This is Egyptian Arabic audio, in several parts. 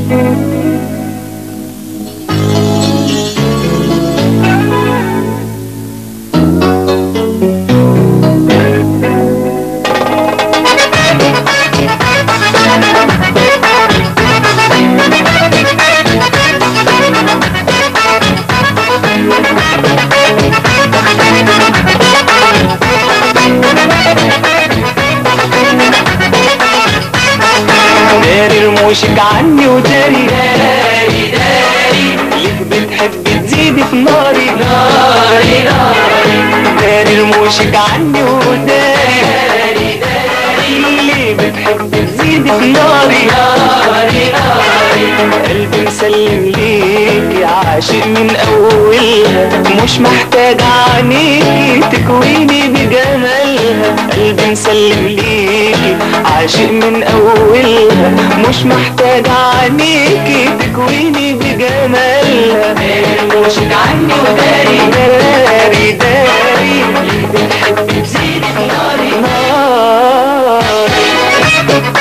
داري رموشك عني وداري داري داري ليك بتحب تزيد في ناري ناري ناري داري رموشك عني وداري داري داري ليه بتحب تزيد في ناري ناري ناري قلبي مسلم ليكي عاشق من اولها مش محتاج عينيكي تكويني بجمالها قلبي مسلم ليكي عاشق من اولها مش محتاج عينيكي تكويني بجمالها مشك عني وداري داري داري بتحب تزيد في ناري ناري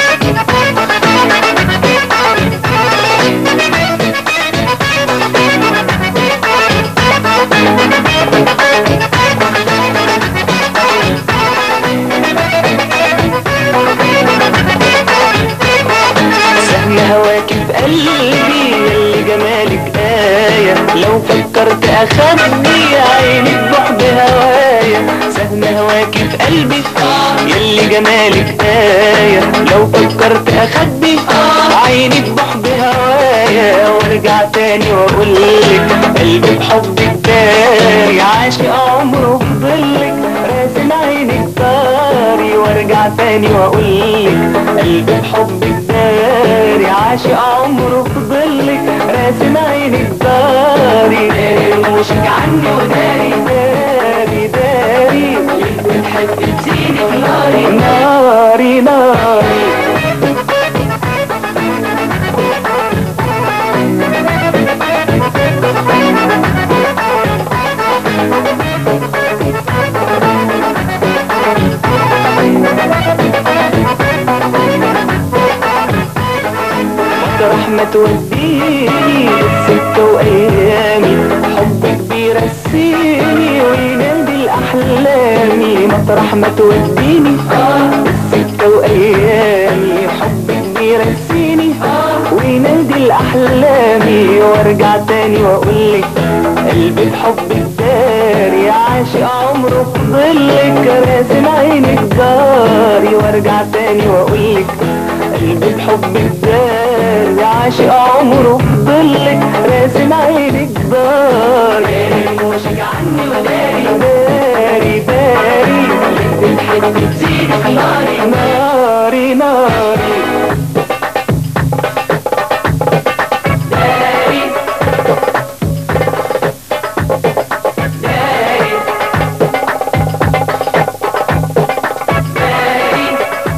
سهم هواك في قلبي يلي جمالك آية لو فكرت أخبي عينك بحب هوايا سهم هواك في قلبي يلي جمالك آية لو فكرت أخبي عينك بحب هوايا وارجع تاني واقولك قلبي بحبك داري عاشق عمره في ظلك راسم عينك طاري وارجع تاني واقولك قلبي بحبك داري عاشق عمره في ظلك راسم عينك داري داري رموشك عني وداري داري داري بتحب تزيد في ناري ناري ناري مطرح ما توديني السكة وأيامي حبك بيرسيني وينادي الأحلامي مطرح ما توديني السكة وأيامي حبك بيرسيني وينادي الأحلامي وارجع تاني وأقولك قلبي بحبك داري عاشق عمره في ظلك راسم عينك داري وارجع تاني وأقولك قلبي بحبك داري عاشق عمره في ظلك راسم عينك داري وشك عني وداري داري داري بتحب تزيد في ناري ناري ناري داري داري داري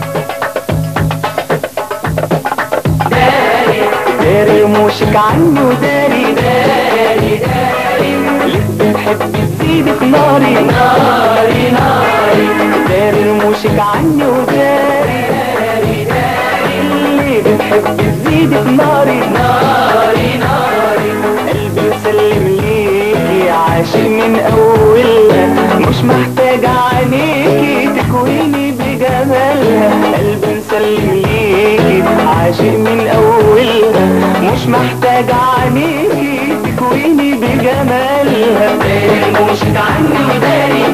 داري داري رموشك عني وداري داري داري ليه بتحب تزيد في ناري ناري ناري داري رموشك عني وداري داري داري ليه بتحب تزيد في ناري ناري ناري قلبي مسلم ليكي عاشق من اولها مش محتاج عينيكي تكويني بجمالها قلبي مسلم ليكي عاشق من اولها مش محتاج عينيكي تكويني بجمالها داري رموشك عني وداري